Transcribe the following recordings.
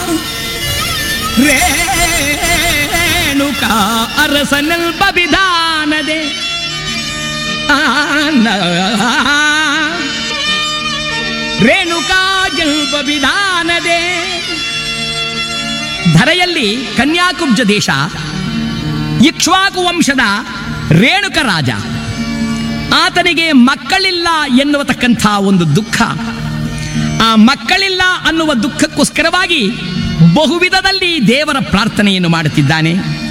ರೇಣುಕ ಅರಸನೆಲ್ಪ ವಿಧಾನದೆ ಆನ ರೇಣುಕಾ ಜಲ್ಪ ವಿಧಾನದೆ ಧರೆಯಲ್ಲಿ ಕನ್ಯಾಕುಬ್ಜ ದೇಶ ಇಕ್ಷ್ವಾಕು ವಂಶದ ರೇಣುಕ ರಾಜ ಆತನಿಗೆ ಮಕ್ಕಳಿಲ್ಲ ಎನ್ನುವತಕ್ಕಂಥ ಒಂದು ದುಃಖ ಆ ಮಕ್ಕಳಿಲ್ಲ ಅನ್ನುವ ದುಃಖಕ್ಕೋಸ್ಕರವಾಗಿ ಬಹುವಿಧದಲ್ಲಿ ದೇವರ ಪ್ರಾರ್ಥನೆಯನ್ನು ಮಾಡುತ್ತಿದ್ದಾನೆ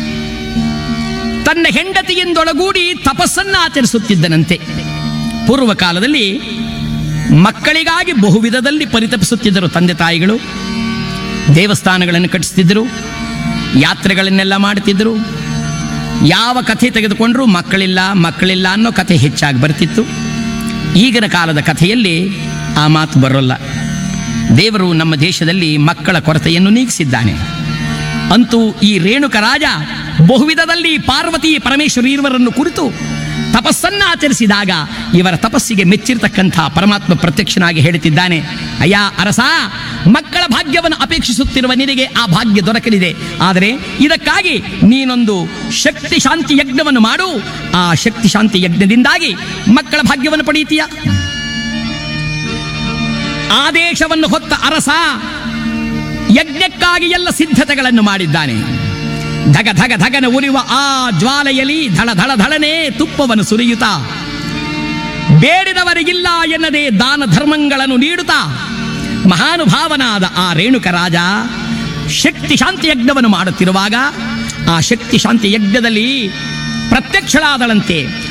ತನ್ನ ಹೆಂಡತಿಯಿಂದೊಳಗೂಡಿ ತಪಸ್ಸನ್ನ ಆಚರಿಸುತ್ತಿದ್ದನಂತೆ ಪೂರ್ವ ಕಾಲದಲ್ಲಿ ಮಕ್ಕಳಿಗಾಗಿ ಬಹುವಿಧದಲ್ಲಿ ಪರಿತಪಿಸುತ್ತಿದ್ದರು ತಂದೆ ತಾಯಿಗಳು ದೇವಸ್ಥಾನಗಳನ್ನು ಕಟ್ಟಿಸ್ತಿದ್ದರು ಯಾತ್ರೆಗಳನ್ನೆಲ್ಲ ಮಾಡುತ್ತಿದ್ದರು ಯಾವ ಕಥೆ ತೆಗೆದುಕೊಂಡ್ರೂ ಮಕ್ಕಳಿಲ್ಲ ಮಕ್ಕಳಿಲ್ಲ ಅನ್ನೋ ಕಥೆ ಹೆಚ್ಚಾಗಿ ಬರ್ತಿತ್ತು ಈಗಿನ ಕಾಲದ ಕಥೆಯಲ್ಲಿ ಆ ಮಾತು ಬರೋಲ್ಲ ದೇವರು ನಮ್ಮ ದೇಶದಲ್ಲಿ ಮಕ್ಕಳ ಕೊರತೆಯನ್ನು ನೀಗಿಸಿದ್ದಾನೆ ಅಂತೂ ಈ ರೇಣುಕ ರಾಜ ಬಹುವಿಧದಲ್ಲಿ ಪಾರ್ವತಿ ಪರಮೇಶ್ವರಿ ಇವರನ್ನು ಕುರಿತು ತಪಸ್ಸನ್ನ ಆಚರಿಸಿದಾಗ ಇವರ ತಪಸ್ಸಿಗೆ ಮೆಚ್ಚಿರ್ತಕ್ಕಂಥ ಪರಮಾತ್ಮ ಪ್ರತ್ಯಕ್ಷನಾಗಿ ಹೇಳುತ್ತಿದ್ದಾನೆ ಅಯ್ಯ ಅರಸ ಮಕ್ಕಳ ಭಾಗ್ಯವನ್ನು ಅಪೇಕ್ಷಿಸುತ್ತಿರುವ ನಿನಗೆ ಆ ಭಾಗ್ಯ ದೊರಕಲಿದೆ ಆದರೆ ಇದಕ್ಕಾಗಿ ನೀನೊಂದು ಶಕ್ತಿ ಶಾಂತಿ ಯಜ್ಞವನ್ನು ಮಾಡು ಆ ಶಕ್ತಿ ಶಾಂತಿ ಯಜ್ಞದಿಂದಾಗಿ ಮಕ್ಕಳ ಭಾಗ್ಯವನ್ನು ಪಡೆಯುತ್ತೀಯ ಆದೇಶವನ್ನು ಹೊತ್ತ ಅರಸ ಯಜ್ಞಕ್ಕಾಗಿ ಎಲ್ಲ ಸಿದ್ಧತೆಗಳನ್ನು ಮಾಡಿದ್ದಾನೆ ಧಗ ಧಗ ಧಗನ ಉರಿಯುವ ಆ ಜ್ವಾಲೆಯಲ್ಲಿ ಧಳ ಧಳ ಧಳನೆ ತುಪ್ಪವನ್ನು ಸುರಿಯುತ್ತಾ ಬೇಡಿದವರಿಗಿಲ್ಲ ಎನ್ನದೆ ದಾನ ಧರ್ಮಗಳನ್ನು ನೀಡುತ್ತಾ ಮಹಾನುಭಾವನಾದ ಆ ರೇಣುಕ ರಾಜ ಶಕ್ತಿ ಶಾಂತಿ ಯಜ್ಞವನ್ನು ಮಾಡುತ್ತಿರುವಾಗ ಆ ಶಕ್ತಿ ಶಾಂತಿ ಯಜ್ಞದಲ್ಲಿ ಪ್ರತ್ಯಕ್ಷಳಾದಳಂತೆ